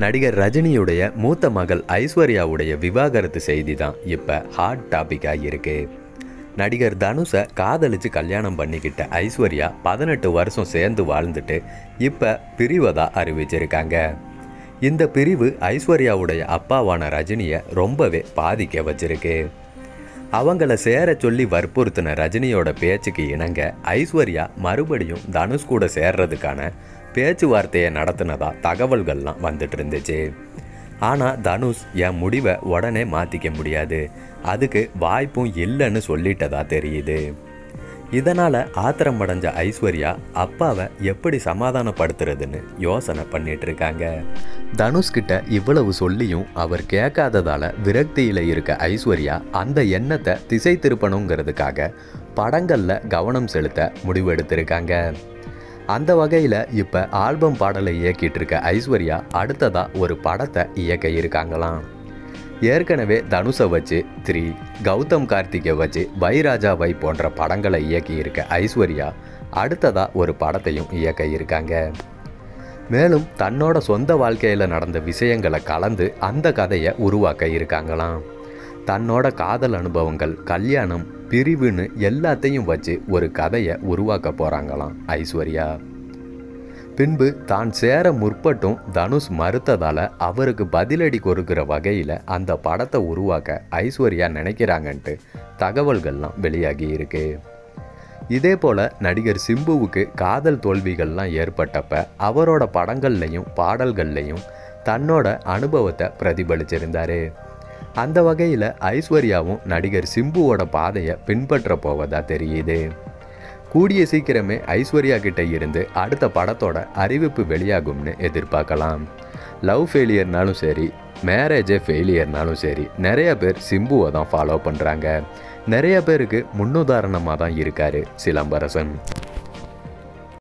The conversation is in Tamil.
நடிகர் ரஜினியுடைய மூத்த மகள் ஐஸ்வர்யாவுடைய விவாகரத்து செய்தி தான் இப்போ ஹாட் டாப்பிக்காக இருக்கு நடிகர் தனுஷை காதலிச்சு கல்யாணம் பண்ணிக்கிட்ட ஐஸ்வர்யா பதினெட்டு வருஷம் சேர்ந்து வாழ்ந்துட்டு இப்போ பிரிவதா அறிவிச்சிருக்காங்க இந்த பிரிவு ஐஸ்வர்யாவுடைய அப்பாவான ரஜினியை ரொம்பவே பாதிக்க வச்சிருக்கு அவங்கள சேர சொல்லி வற்புறுத்தின ரஜினியோட பேச்சுக்கு இணங்க ஐஸ்வர்யா மறுபடியும் தனுஷ் கூட சேர்றதுக்கான பேச்சுவார்த்தையை நடத்தினதா தகவல்கள்லாம் வந்துட்டு இருந்துச்சு ஆனால் தனுஷ் என் முடிவை உடனே மாற்றிக்க முடியாது அதுக்கு வாய்ப்பும் இல்லைன்னு சொல்லிட்டதா தெரியுது இதனால் ஆத்திரம் அடைஞ்ச ஐஸ்வர்யா அப்பாவை எப்படி சமாதானப்படுத்துறதுன்னு யோசனை பண்ணிட்டு இருக்காங்க தனுஷ்கிட்ட இவ்வளவு சொல்லியும் அவர் கேட்காததால விரக்தியில் இருக்க ஐஸ்வர்யா அந்த எண்ணத்தை திசை திருப்பணுங்கிறதுக்காக படங்களில் கவனம் செலுத்த முடிவெடுத்திருக்காங்க அந்த வகையில் இப்போ ஆல்பம் பாடலை இயக்கிட்டு இருக்க ஐஸ்வர்யா அடுத்ததாக ஒரு படத்தை இயக்க இருக்காங்களாம் ஏற்கனவே தனுஷை வச்சு த்ரீ கௌதம் கார்த்திகை வச்சு பைராஜாவை போன்ற படங்களை இயக்கி இருக்க ஐஸ்வர்யா அடுத்ததாக ஒரு படத்தையும் இயக்க இருக்காங்க மேலும் தன்னோட சொந்த வாழ்க்கையில் நடந்த விஷயங்களை கலந்து அந்த கதையை உருவாக்க இருக்காங்களாம் தன்னோட காதல் அனுபவங்கள் கல்யாணம் பிரிவுன்னு எல்லாத்தையும் வச்சு ஒரு கதையை உருவாக்க போகிறாங்களாம் ஐஸ்வர்யா பின்பு தான் சேர முற்பட்டும் தனுஷ் மறுத்ததால் அவருக்கு பதிலடி கொடுக்கிற வகையில் அந்த படத்தை உருவாக்க ஐஸ்வர்யா நினைக்கிறாங்கன்ட்டு தகவல்கள்லாம் வெளியாகி இருக்கு இதே போல் நடிகர் சிம்புவுக்கு காதல் தோல்விகள்லாம் ஏற்பட்டப்ப அவரோட படங்கள்லையும் பாடல்கள்லையும் தன்னோட அனுபவத்தை பிரதிபலிச்சிருந்தாரு அந்த வகையில் ஐஸ்வர்யாவும் நடிகர் சிம்புவோட பாதையை பின்பற்ற போவதா தெரியுது கூடிய சீக்கிரமே ஐஸ்வர்யா கிட்ட இருந்து அடுத்த படத்தோட அறிவிப்பு வெளியாகும்னு எதிர்பார்க்கலாம் லவ் ஃபெயிலியர்னாலும் சரி மேரேஜே ஃபெயிலியர்னாலும் சரி நிறைய பேர் சிம்புவை தான் ஃபாலோ பண்ணுறாங்க நிறைய பேருக்கு முன்னுதாரணமாக தான் இருக்கார் சிலம்பரசன்